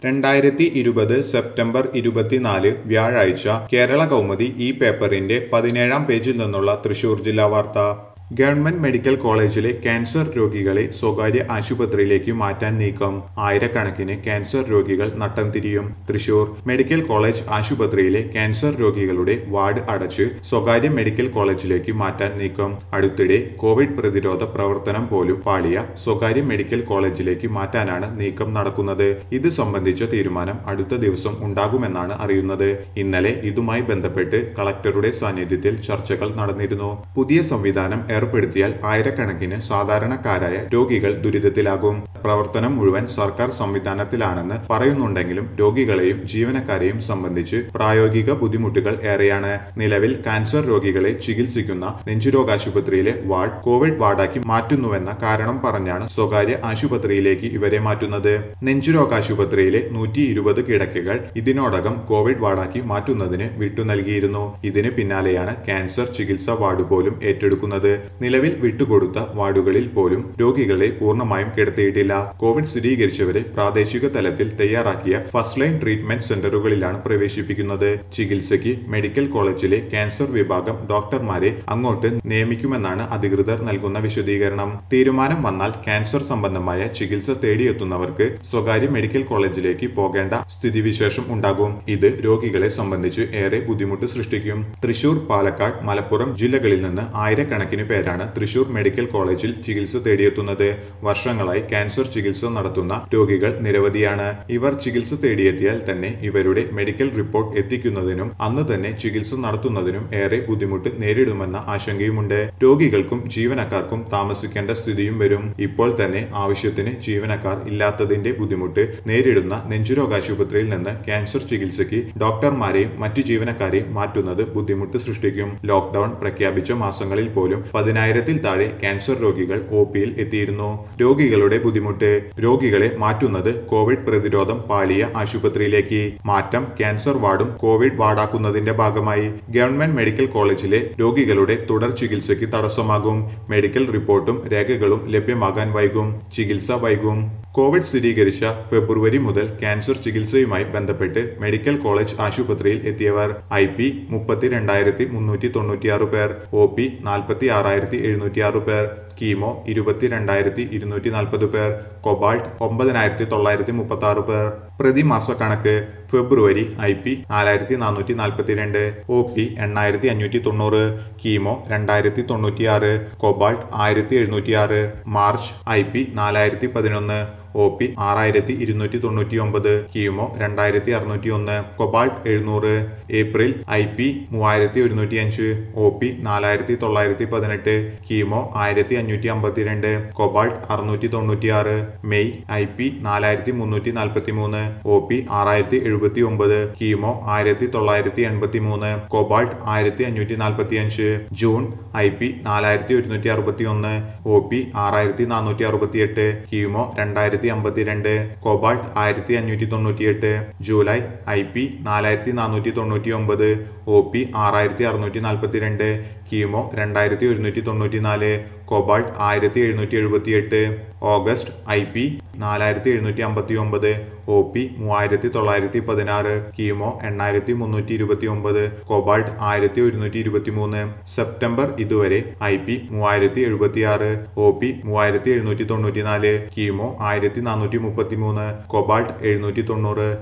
രണ്ടായിരത്തി ഇരുപത് സെപ്റ്റംബർ ഇരുപത്തിനാല് വ്യാഴാഴ്ച കേരള കൗമുദി ഈ പേപ്പറിന്റെ പതിനേഴാം പേജിൽ നിന്നുള്ള തൃശൂർ ജില്ലാ വാർത്ത ഗവൺമെന്റ് മെഡിക്കൽ കോളേജിലെ ക്യാൻസർ രോഗികളെ സ്വകാര്യ ആശുപത്രിയിലേക്ക് മാറ്റാൻ നീക്കം ആയിരക്കണക്കിന് ക്യാൻസർ രോഗികൾ നട്ടം തിരിയും തൃശൂർ മെഡിക്കൽ കോളേജ് ആശുപത്രിയിലെ ക്യാൻസർ രോഗികളുടെ വാർഡ് അടച്ച് സ്വകാര്യ മെഡിക്കൽ കോളേജിലേക്ക് മാറ്റാൻ നീക്കം അടുത്തിടെ കോവിഡ് പ്രതിരോധ പ്രവർത്തനം പോലും പാളിയ സ്വകാര്യ മെഡിക്കൽ കോളേജിലേക്ക് മാറ്റാനാണ് നീക്കം നടക്കുന്നത് ഇത് സംബന്ധിച്ച തീരുമാനം അടുത്ത ദിവസം ഉണ്ടാകുമെന്നാണ് അറിയുന്നത് ഇന്നലെ ഇതുമായി ബന്ധപ്പെട്ട് കളക്ടറുടെ സാന്നിധ്യത്തിൽ ചർച്ചകൾ നടന്നിരുന്നു പുതിയ സംവിധാനം ഏർപ്പെടുത്തിയാൽ ആയിരക്കണക്കിന് സാധാരണക്കാരായ രോഗികൾ ദുരിതത്തിലാകും പ്രവർത്തനം മുഴുവൻ സർക്കാർ സംവിധാനത്തിലാണെന്ന് പറയുന്നുണ്ടെങ്കിലും രോഗികളെയും ജീവനക്കാരെയും സംബന്ധിച്ച് പ്രായോഗിക ബുദ്ധിമുട്ടുകൾ ഏറെയാണ് നിലവിൽ ക്യാൻസർ രോഗികളെ ചികിത്സിക്കുന്ന നെഞ്ചുരോഗാശുപത്രിയിലെ വാർഡ് കോവിഡ് വാർഡാക്കി മാറ്റുന്നുവെന്ന കാരണം പറഞ്ഞാണ് സ്വകാര്യ ആശുപത്രിയിലേക്ക് ഇവരെ മാറ്റുന്നത് നെഞ്ചുരോഗാശുപത്രിയിലെ നൂറ്റി ഇരുപത് കിടക്കകൾ ഇതിനോടകം കോവിഡ് വാർഡാക്കി മാറ്റുന്നതിന് വിട്ടു നൽകിയിരുന്നു ഇതിന് പിന്നാലെയാണ് ക്യാൻസർ ചികിത്സാ വാർഡ് പോലും ഏറ്റെടുക്കുന്നത് നിലവിൽ വിട്ടുകൊടുത്ത വാർഡുകളിൽ പോലും രോഗികളെ പൂർണ്ണമായും കിടത്തിയിട്ടില്ല കോവിഡ് സ്ഥിരീകരിച്ചവരെ പ്രാദേശിക തലത്തിൽ തയ്യാറാക്കിയ ഫസ്റ്റ് ലൈൻ ട്രീറ്റ്മെന്റ് സെന്ററുകളിലാണ് പ്രവേശിപ്പിക്കുന്നത് ചികിത്സയ്ക്ക് മെഡിക്കൽ കോളേജിലെ ക്യാൻസർ വിഭാഗം ഡോക്ടർമാരെ അങ്ങോട്ട് നിയമിക്കുമെന്നാണ് അധികൃതർ നൽകുന്ന വിശദീകരണം തീരുമാനം വന്നാൽ ക്യാൻസർ സംബന്ധമായ ചികിത്സ തേടിയെത്തുന്നവർക്ക് സ്വകാര്യ മെഡിക്കൽ കോളേജിലേക്ക് പോകേണ്ട സ്ഥിതിവിശേഷം ഉണ്ടാകും ഇത് രോഗികളെ സംബന്ധിച്ച് ഏറെ ബുദ്ധിമുട്ട് സൃഷ്ടിക്കും തൃശൂർ പാലക്കാട് മലപ്പുറം ജില്ലകളിൽ നിന്ന് ആയിരക്കണക്കിന് പേരാണ് തൃശൂർ മെഡിക്കൽ കോളേജിൽ ചികിത്സ തേടിയെത്തുന്നത് വർഷങ്ങളായി ക്യാൻസർ ചികിത്സ നടത്തുന്ന രോഗികൾ നിരവധിയാണ് ഇവർ ചികിത്സ തേടിയെത്തിയാൽ തന്നെ ഇവരുടെ മെഡിക്കൽ റിപ്പോർട്ട് എത്തിക്കുന്നതിനും അന്ന് തന്നെ ചികിത്സ നടത്തുന്നതിനും ഏറെ ബുദ്ധിമുട്ട് നേരിടുമെന്ന ആശങ്കയുമുണ്ട് രോഗികൾക്കും ജീവനക്കാർക്കും താമസിക്കേണ്ട സ്ഥിതിയും വരും ഇപ്പോൾ തന്നെ ആവശ്യത്തിന് ജീവനക്കാർ ഇല്ലാത്തതിന്റെ ബുദ്ധിമുട്ട് നേരിടുന്ന നെഞ്ചുരോഗാശുപത്രിയിൽ നിന്ന് ക്യാൻസർ ചികിത്സയ്ക്ക് ഡോക്ടർമാരെയും മറ്റു ജീവനക്കാരെയും മാറ്റുന്നത് ബുദ്ധിമുട്ട് സൃഷ്ടിക്കും ലോക്ക്ഡൌൺ പ്രഖ്യാപിച്ച മാസങ്ങളിൽ പോലും പതിനായിരത്തിൽ താഴെ ക്യാൻസർ രോഗികൾ ഒ പിയിൽ എത്തിയിരുന്നു രോഗികളുടെ ബുദ്ധിമുട്ട് രോഗികളെ മാറ്റുന്നത് കോവിഡ് പ്രതിരോധം പാളിയ ആശുപത്രിയിലേക്ക് മാറ്റം ക്യാൻസർ വാർഡും കോവിഡ് വാർഡാക്കുന്നതിന്റെ ഭാഗമായി ഗവൺമെന്റ് മെഡിക്കൽ കോളേജിലെ രോഗികളുടെ തുടർ ചികിത്സയ്ക്ക് തടസ്സമാകും മെഡിക്കൽ റിപ്പോർട്ടും രേഖകളും ലഭ്യമാകാൻ വൈകും ചികിത്സ വൈകും കോവിഡ് സ്ഥിരീകരിച്ച ഫെബ്രുവരി മുതൽ ക്യാൻസർ ചികിത്സയുമായി ബന്ധപ്പെട്ട് മെഡിക്കൽ കോളേജ് ആശുപത്രിയിൽ എത്തിയവർ ഐ പി മുപ്പത്തിരണ്ടായിരത്തി മുന്നൂറ്റി തൊണ്ണൂറ്റിയാറ് പേർ ഒ പി നാൽപ്പത്തി ആറായിരത്തി എഴുന്നൂറ്റി ആറ് പേർ കീമോ ഇരുപത്തിരണ്ടായിരത്തി ഇരുന്നൂറ്റി നാൽപ്പത് പേർ കൊബാൾട്ട് ഒമ്പതിനായിരത്തി തൊള്ളായിരത്തി മുപ്പത്തി ആറ് പേർ പ്രതിമാസ കണക്ക് ഫെബ്രുവരി ഐ പി നാലായിരത്തി നാനൂറ്റി നാൽപ്പത്തിരണ്ട് ഒ പി എണ്ണായിരത്തി അഞ്ഞൂറ്റി തൊണ്ണൂറ് കീമോ രണ്ടായിരത്തി തൊണ്ണൂറ്റിയാറ് കൊബാൾട്ട് ആയിരത്തി എഴുന്നൂറ്റിയാറ് മാർച്ച് ഐ പി നാലായിരത്തി പതിനൊന്ന് ഒ പി ആറായിരത്തി ഇരുന്നൂറ്റി തൊണ്ണൂറ്റി ഒമ്പത് കീമോ രണ്ടായിരത്തി അറുന്നൂറ്റി ഒന്ന് കൊബാൾട്ട് എഴുന്നൂറ് ഏപ്രിൽ ഐ പി മൂവായിരത്തി ഒരുന്നൂറ്റി അഞ്ച് ഒ പി നാലായിരത്തി തൊള്ളായിരത്തി പതിനെട്ട് കീമോ ആയിരത്തി അഞ്ഞൂറ്റി അമ്പത്തിരണ്ട് കൊബാൾട്ട് അറുന്നൂറ്റി തൊണ്ണൂറ്റിയാറ് മെയ് ഐ പി നാലായിരത്തി മുന്നൂറ്റി നാൽപ്പത്തി മൂന്ന് ഒ പി ആറായിരത്തി എഴുപത്തി ഒമ്പത് കീമോ ആയിരത്തി തൊള്ളായിരത്തി എൺപത്തി മൂന്ന് കൊബാൾട്ട് ആയിരത്തി അഞ്ഞൂറ്റി നാൽപ്പത്തി അഞ്ച് ജൂൺ ഐ പി നാലായിരത്തി ഒരുന്നൂറ്റി അറുപത്തി ഒന്ന് ഒ പി ആറായിരത്തി നാനൂറ്റി അറുപത്തി എട്ട് കീമോ രണ്ടായിരത്തി അമ്പത്തിരണ്ട് കൊബാൾട്ട് ആയിരത്തി അഞ്ഞൂറ്റി തൊണ്ണൂറ്റിയെട്ട് ജൂലൈ ഐ പി നാലായിരത്തി നാനൂറ്റി തൊണ്ണൂറ്റി ഒമ്പത് ഒ പി ആറായിരത്തി അറുന്നൂറ്റി നാൽപ്പത്തിരണ്ട് കീമോ രണ്ടായിരത്തി ഒരുന്നൂറ്റി തൊണ്ണൂറ്റി നാല് കൊബാൾട്ട് ആയിരത്തി എഴുന്നൂറ്റി എഴുപത്തി എട്ട് ഓഗസ്റ്റ് ഐ പി നാലായിരത്തി എഴുന്നൂറ്റി അമ്പത്തി ഒമ്പത് ഒ പി മൂവായിരത്തി തൊള്ളായിരത്തി പതിനാറ് കീമോ എണ്ണായിരത്തി മുന്നൂറ്റി ഇരുപത്തി ഒമ്പത് കൊബാൾട്ട് ആയിരത്തി ഒരുന്നൂറ്റി ഇരുപത്തി മൂന്ന് സെപ്റ്റംബർ ഇതുവരെ ഐ പി മൂവായിരത്തി എഴുപത്തി ആറ് ഒ പി മൂവായിരത്തി എഴുന്നൂറ്റി തൊണ്ണൂറ്റി നാല് കീമോ ആയിരത്തി നാനൂറ്റി മുപ്പത്തി മൂന്ന് കൊബാൾട്ട് എഴുന്നൂറ്റി തൊണ്ണൂറ്